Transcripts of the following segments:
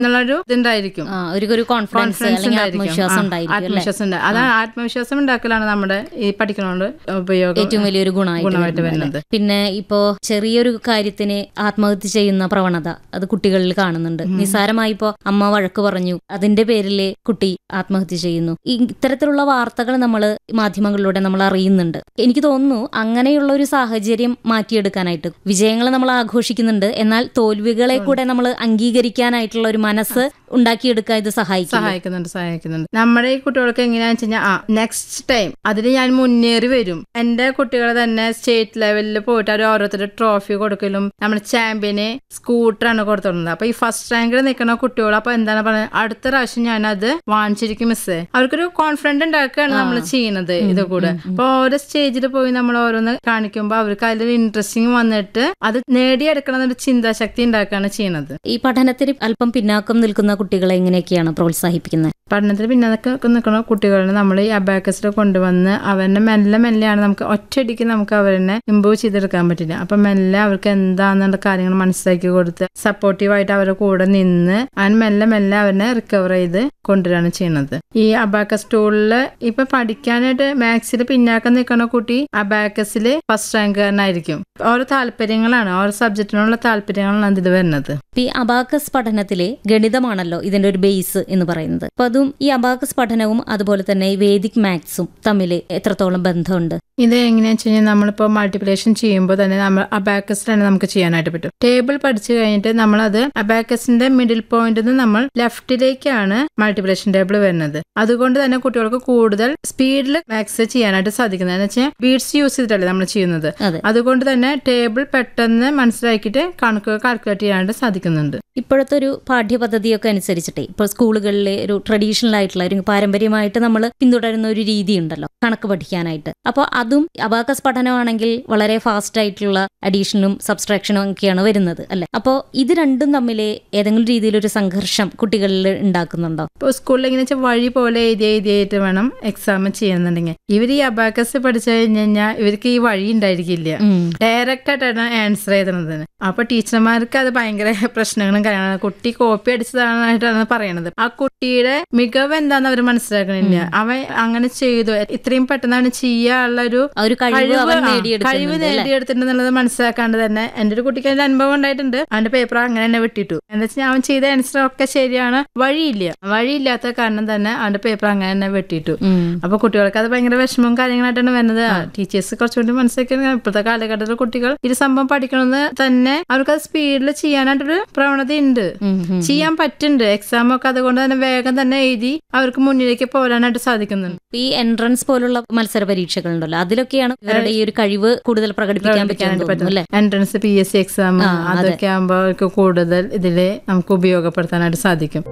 എന്നുള്ളൊരു ഇതുണ്ടായിരിക്കും ആ, അവർക്കൊരു കോൺഫിഡൻസ് കോൺഫിഡൻസ് അല്ലെങ്കിൽ ഉണ്ടായിരിക്കും. ആത്മവിശ്വാസം ആ, ഉണ്ടായിരിക്കും അല്ലേ ആത്മവിശ്വാസം ഉണ്ട് അതാണ് ആത്മവിശ്വാസം ഉണ്ടാക്കലാണ് നമ്മുടെ ഈ പഠിക്കണോണ്ട് ഉപയോഗം ഏറ്റവും വലിയൊരു ഗുണമായിട്ട് ഗുണമായിട്ട് വരുന്നത് വരുന്നത്. അല്ലേ? പിന്നെ ഇപ്പോ ചെറിയൊരു കാര്യത്തിന് ആത്മഹത്യ ചെയ്യുന്ന പ്രവണത അത് കുട്ടികളിൽ കാണുന്നുണ്ട് നിസ്സാരമായി ഇപ്പോ അമ്മ വഴക്ക് പറഞ്ഞു അതിന്റെ പേരിൽ കുട്ടി ആത്മഹത്യ ചെയ്യുന്നു ഈ ഇത്തരത്തിലുള്ള വാർത്തകൾ നമ്മൾ മാധ്യമങ്ങളിലൂടെ നമ്മൾ അറിയുന്നുണ്ട് എനിക്ക് തോന്നുന്നു അങ്ങനെയുള്ള ഒരു സാഹചര്യം മാറ്റിയെടുക്കാനായിട്ട് വിജയങ്ങൾ നമ്മൾ ആഘോഷിക്കുന്നുണ്ട് എന്നാൽ തോൽവികളെ കൂടെ നമ്മൾ അംഗീകരിക്കാനായിട്ടുള്ള ഒരു മനസ്സ് ഉണ്ടാക്കിയെടുക്കാൻ ഇത് സഹായിക്കും സഹായിക്കുന്നുണ്ട് സഹായിക്കുന്നുണ്ട് നമ്മുടെ ഈ കുട്ടികൾക്ക് എങ്ങനെയാന്ന് വെച്ച് കഴിഞ്ഞാൽ ആ നെക്സ്റ്റ് ടൈം അതിൽ ഞാൻ മുന്നേറി വരും എന്റെ കുട്ടികൾ തന്നെ സ്റ്റേറ്റ് ലെവലിൽ പോയിട്ട് അവർ ഓരോരുത്തർ ട്രോഫി കൊടുക്കലും നമ്മുടെ ചാമ്പ്യന് സ്കൂട്ടറാണ് കൊടുത്തിരുന്നത് അപ്പൊ ഈ ഫസ്റ്റ് റാങ്കിൽ നിൽക്കുന്ന കുട്ടികൾ അപ്പൊ എന്താണ് പറയുന്നത് അടുത്ത പ്രാവശ്യം ഞാൻ അത് വാങ്ങിച്ചിരിക്കും മിസ്സേ അവർക്കൊരു കോൺഫിഡൻസ് ഉണ്ടാക്കുകയാണ് നമ്മൾ ചെയ്യുന്നത് ഇത് കൂടെ അപ്പൊ ഓരോ സ്റ്റേജിൽ പോയി നമ്മൾ ഓരോന്ന് കാണിക്കുമ്പോൾ അവർക്ക് അതിലൊരു ഇൻട്രസ്റ്റിംഗ് വന്നിട്ട് അത് നേടിയെടുക്കണം എന്നൊരു ചിന്താശക്തി ഉണ്ടാക്കുകയാണ് ചെയ്യുന്നത് ഈ പഠനത്തിൽ അല്പം പിന്നാക്കം നിൽക്കുന്ന കുട്ടികളെ എങ്ങനെയൊക്കെയാണ് പ്രോത്സാഹിപ്പിക്കുന്നത് പഠനത്തിൽ പിന്നൊക്കെ നിൽക്കുന്ന കുട്ടികളെ നമ്മൾ ഈ അബാക്കസിൽ കൊണ്ടുവന്ന് അവരെ മെല്ലെ മെല്ലെയാണ് നമുക്ക് ഒറ്റയടിക്ക് നമുക്ക് അവരെ ഇമ്പ്രൂവ് ചെയ്തെടുക്കാൻ പറ്റില്ല അപ്പൊ മെല്ലെ അവർക്ക് എന്താന്നുള്ള കാര്യങ്ങൾ മനസ്സിലാക്കി കൊടുത്ത് സപ്പോർട്ടീവായിട്ട് അവരുടെ കൂടെ നിന്ന് അവൻ മെല്ലെ മെല്ലെ അവരെ റിക്കവർ ചെയ്ത് കൊണ്ടുവരികയാണ് ചെയ്യുന്നത് ഈ അബാക്കസ് ടൂളില് ഇപ്പൊ പഠിക്കാനായിട്ട് മാത്സിൽ പിന്നാക്കം നിൽക്കുന്ന കുട്ടി അബാക്കസിൽ ഫസ്റ്റ് റാങ്കുകാരനായിരിക്കും ഓരോ താല്പര്യങ്ങളാണ് ഓരോ സബ്ജക്റ്റിനുള്ള താല്പര്യങ്ങളാണ് അതിൽ വരുന്നത് ഇപ്പൊ ഈ അബാക്കസ് പഠനത്തിലെ ഗണിതമാണല്ലോ ഇതിന്റെ ഒരു ബേസ് എന്ന് പറയുന്നത് അപ്പൊ അതും ഈ അബാക്കസ് പഠനവും അതുപോലെ തന്നെ ഈ വേദിക് മാത്സും തമ്മിൽ എത്രത്തോളം ബന്ധമുണ്ട് ഇത് എങ്ങനെയാണെന്ന് വെച്ച് കഴിഞ്ഞാൽ നമ്മളിപ്പോൾ മൾട്ടിപ്ലിക്കേഷൻ ചെയ്യുമ്പോൾ തന്നെ നമ്മൾ അബാക്കസിലാണ് നമുക്ക് ചെയ്യാനായിട്ട് പറ്റും ടേബിൾ പഠിച്ചു കഴിഞ്ഞിട്ട് നമ്മളത് അബാക്കസിന്റെ മിഡിൽ പോയിന്റിൽ നിന്ന് നമ്മൾ ലെഫ്റ്റിലേക്കാണ് മൾട്ടിപ്ലിക്കേഷൻ ടേബിൾ വരുന്നത് അതുകൊണ്ട് തന്നെ കുട്ടികൾക്ക് കൂടുതൽ സ്പീഡിൽ മാത്സ് ചെയ്യാനായിട്ട് സാധിക്കുന്നത് എന്ന് വെച്ചാൽ ബീഡ്സ് യൂസ് ചെയ്തിട്ടല്ലേ നമ്മൾ ചെയ്യുന്നത് അതെ അതുകൊണ്ട് തന്നെ ടേബിൾ പെട്ടെന്ന് മനസ്സിലാക്കിയിട്ട് കണക്കുകൾ കാൽക്കുലേറ്റ് ചെയ്യാനായിട്ട് സാധിക്കുന്നുണ്ട് ഇപ്പോഴത്തെ ഒരു പാഠ്യപദ്ധതിയൊക്കെ അനുസരിച്ചിട്ടേ ഇപ്പോൾ സ്കൂളുകളിലെ ഒരു ട്രഡീഷണൽ ആയിട്ടുള്ള ഒരു പാരമ്പര്യമായിട്ട് നമ്മൾ പിന്തുടരുന്ന ഒരു രീതി ഉണ്ടല്ലോ കണക്ക് പഠിക്കാനായിട്ട് അപ്പോൾ അതും അബാക്കസ് പഠനമാണെങ്കിൽ വളരെ ഫാസ്റ്റ് ആയിട്ടുള്ള അഡീഷനും സബ്സ്ട്രാക്ഷനും ഒക്കെയാണ് വരുന്നത് അല്ലെ അപ്പോൾ ഇത് രണ്ടും തമ്മിൽ ഏതെങ്കിലും രീതിയിലൊരു സംഘർഷം കുട്ടികളിൽ ഉണ്ടാക്കുന്നുണ്ടോ ഇപ്പോൾ സ്കൂളിൽ എങ്ങനെ വെച്ചാൽ വഴി പോലെ എഴുതി എഴുതിയിട്ട് വേണം എക്സാം ചെയ്യുന്നുണ്ടെങ്കിൽ ഇവർ ഈ അബാക്കസ് പഠിച്ചു കഴിഞ്ഞ് കഴിഞ്ഞാൽ ഇവർക്ക് ഈ വഴി ഉണ്ടായിരിക്കില്ല ഉം. ഡയറക്റ്റ് ആയിട്ടാണ് ആൻസർ ചെയ്തത് അപ്പൊ ടീച്ചർമാർക്ക് അത് ഭയങ്കര പ്രശ്നങ്ങളും കാര്യങ്ങളും കുട്ടി കോപ്പി അടിച്ചതായിട്ടാണ് പറയണത് ആ കുട്ടിയുടെ മികവ് എന്താന്ന് അവർ മനസ്സിലാക്കണില്ല അവൻ അങ്ങനെ ചെയ്തു ഇത്രയും പെട്ടെന്നാണ് ചെയ്യാനുള്ള ഒരു ആ ഒരു കഴിവ് അവൻ ആ, കഴിവ് നേടിയെടുക്കുന്നുണ്ട് അല്ലേ നേടിയെടുത്തിട്ടുണ്ടെന്നുള്ളത് മനസ്സിലാക്കാണ്ട് തന്നെ എന്റെ ഒരു കുട്ടിക്ക് അതിന്റെ അനുഭവം ഉണ്ടായിട്ടുണ്ട് അവന്റെ പേപ്പർ അങ്ങനെ തന്നെ വിട്ടിട്ടു എന്താ വെച്ചാൽ അവൻ ചെയ്ത ആൻസർ ഒക്കെ ശരിയാണ് വഴിയില്ല വഴിയില്ലാത്ത കാരണം തന്നെ അവന്റെ പേപ്പർ അങ്ങനെ തന്നെ വെട്ടിട്ടു ഉം. അപ്പൊ കുട്ടികൾക്ക് അത് ഭയങ്കര വിഷമവും കാര്യങ്ങളായിട്ടാണ് വരുന്നത് ടീച്ചേഴ്സ് കുറച്ചുകൂടി മനസ്സിലാക്കി ഇപ്പോഴത്തെ കാലഘട്ടത്തിൽ കുട്ടികൾ ഇത് സംഭവം പഠിക്കണമെന്ന് തന്നെ അവർക്ക് അത് സ്പീഡിൽ ചെയ്യാനായിട്ടൊരു പ്രവണത ഉണ്ട് ഉം, ഉം. ചെയ്യാൻ പറ്റുന്നുണ്ട് എക്സാം ഒക്കെ അതുകൊണ്ട് തന്നെ വേഗം തന്നെ എഴുതി അവർക്ക് മുന്നിലേക്ക് പോരാനായിട്ട് സാധിക്കുന്നുണ്ട് ഈ എൻട്രൻസ് പോലുള്ള മത്സര പരീക്ഷകൾ ഉണ്ടല്ലോ അതിലൊക്കെയാണ് ഇവരുടെ ഈ ഒരു കഴിവ് കൂടുതൽ പ്രകടിപ്പിക്കാൻ പറ്റാൻ തോന്നുന്നു അല്ലെ entrance P S C exam ആ, അതെ. അതൊക്കെ ആകുമ്പോൾ അവർക്ക് കൂടുതൽ ഇതില് നമുക്ക് ഉപയോഗപ്പെടുത്താനായിട്ട് സാധിക്കും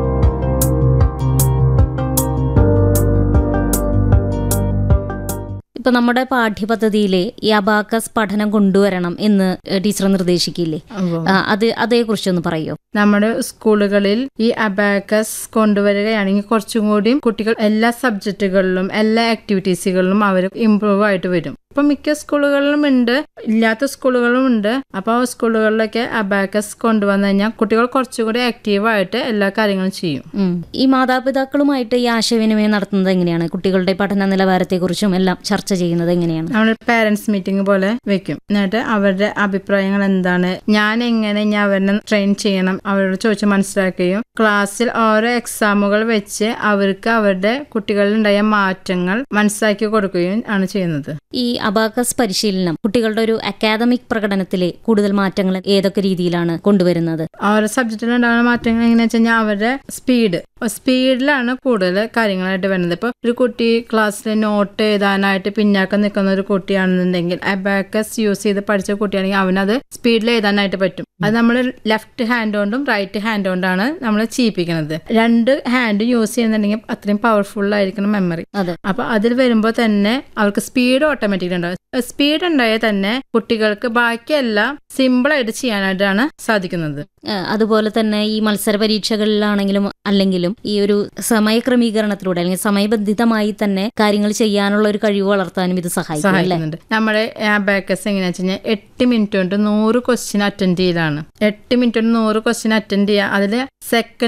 ഇപ്പൊ നമ്മുടെ പാഠ്യപദ്ധതിയിലെ ഈ അബാക്കസ് പഠനം കൊണ്ടുവരണം എന്ന് ടീച്ചർ നിർദ്ദേശിക്കില്ലേ അപ്പൊ ആ, അത് അതേക്കുറിച്ചൊന്ന് പറയോ നമ്മുടെ സ്കൂളുകളിൽ ഈ അബാക്കസ് കൊണ്ടുവരികയാണെങ്കിൽ കുറച്ചും കൂടി കുട്ടികൾ എല്ലാ സബ്ജക്റ്റുകളിലും എല്ലാ ആക്ടിവിറ്റീസുകളിലും അവർ ഇമ്പ്രൂവ് ആയിട്ട് വരും ഇപ്പൊ മിക്ക സ്കൂളുകളിലും ഉണ്ട് ഇല്ലാത്ത സ്കൂളുകളും ഉണ്ട് അപ്പോൾ ആ സ്കൂളുകളിലൊക്കെ അബാക്കസ് കൊണ്ടുവന്നു കഴിഞ്ഞാൽ കുട്ടികൾ കുറച്ചുകൂടി ആക്റ്റീവായിട്ട് എല്ലാ കാര്യങ്ങളും ചെയ്യും ഉം. ഈ മാതാപിതാക്കളുമായിട്ട് ഈ ആശയവിനിമയം നടത്തുന്നത് എങ്ങനെയാണ് കുട്ടികളുടെ പഠന നിലവാരത്തെക്കുറിച്ചും എല്ലാം ചർച്ച ചെയ്യുന്നത് എങ്ങനെയാണ് നമ്മൾ പാരന്റ്സ് മീറ്റിംഗ് പോലെ വെക്കും എന്നിട്ട് അവരുടെ അഭിപ്രായങ്ങൾ എന്താണ് ഞാൻ എങ്ങനെ ഞാൻ അവരെ ട്രെയിൻ ചെയ്യണം അവരോട് ചോദിച്ച് മനസ്സിലാക്കുകയും ക്ലാസ്സിൽ ഓരോ എക്സാമുകൾ വെച്ച് അവർക്ക് അവരുടെ കുട്ടികളിലുണ്ടായ മാറ്റങ്ങൾ മനസ്സിലാക്കി കൊടുക്കുകയും ആണ് ചെയ്യുന്നത് ഈ അബാക്കസ് പരിശീലനം കുട്ടികളുടെ ഒരു അക്കാദമിക് പ്രകടനത്തിലെ കൂടുതൽ മാറ്റങ്ങൾ ഏതൊക്കെ രീതിയിലാണ് കൊണ്ടുവരുന്നത് ഓരോ സബ്ജക്റ്റിൽ ഉണ്ടാകുന്ന മാറ്റങ്ങൾ എങ്ങനെയാ വെച്ച് കഴിഞ്ഞാൽ അവരുടെ സ്പീഡ് സ്പീഡിലാണ് കൂടുതൽ കാര്യങ്ങളായിട്ട് വരുന്നത് ഇപ്പോൾ ഒരു കുട്ടി ക്ലാസ്സിൽ നോട്ട് എഴുതാനായിട്ട് പിന്നാക്കം നിൽക്കുന്ന ഒരു കുട്ടിയാണെന്നുണ്ടെങ്കിൽ അബാക്കസ് യൂസ് ചെയ്ത് പഠിച്ച കുട്ടിയാണെങ്കിൽ അവനത് സ്പീഡിൽ എഴുതാനായിട്ട് പറ്റും അത് നമ്മൾ ലെഫ്റ്റ് ഹാൻഡ് കൊണ്ടും റൈറ്റ് ഹാൻഡ് കൊണ്ടാണ് നമ്മൾ ചെയ്യിപ്പിക്കുന്നത് രണ്ട് ഹാൻഡ് യൂസ് ചെയ്യുന്നുണ്ടെങ്കിൽ അത്രയും പവർഫുൾ ആയിരിക്കണം മെമ്മറി അതെ അപ്പൊ അതിൽ വരുമ്പോൾ തന്നെ അവർക്ക് സ്പീഡ് ഓട്ടോമാറ്റിക് ഉണ്ടാവും സ്പീഡ് ഉണ്ടായാൽ തന്നെ കുട്ടികൾക്ക് ബാക്കിയെല്ലാം സിമ്പിൾ ആയിട്ട് ചെയ്യാനായിട്ടാണ് സാധിക്കുന്നത് ഏഹ് അതുപോലെ തന്നെ ഈ മത്സര പരീക്ഷകളിലാണെങ്കിലും അല്ലെങ്കിലും ഈ ഒരു സമയക്രമീകരണത്തിലൂടെ അല്ലെങ്കിൽ സമയബന്ധിതമായി തന്നെ കാര്യങ്ങൾ ചെയ്യാനുള്ള ഒരു കഴിവ് വളർത്താനും ഇത് സഹായിക്കും അല്ലേ സഹായിക്കുന്നുണ്ട് നമ്മുടെ അബാക്കസ് എങ്ങനെയാ വെച്ച് കഴിഞ്ഞാൽ എട്ട് മിനിറ്റ് കൊണ്ട് നൂറ് ക്വസ്റ്റ്യൻ അറ്റൻഡ് ചെയ്യലാണ് എട്ട് മിനിറ്റ് കൊണ്ട് നൂറ് ക്വസ്റ്റ്യൻ അറ്റൻഡ് ചെയ്യുക അതിൽ സെക്കൻഡ്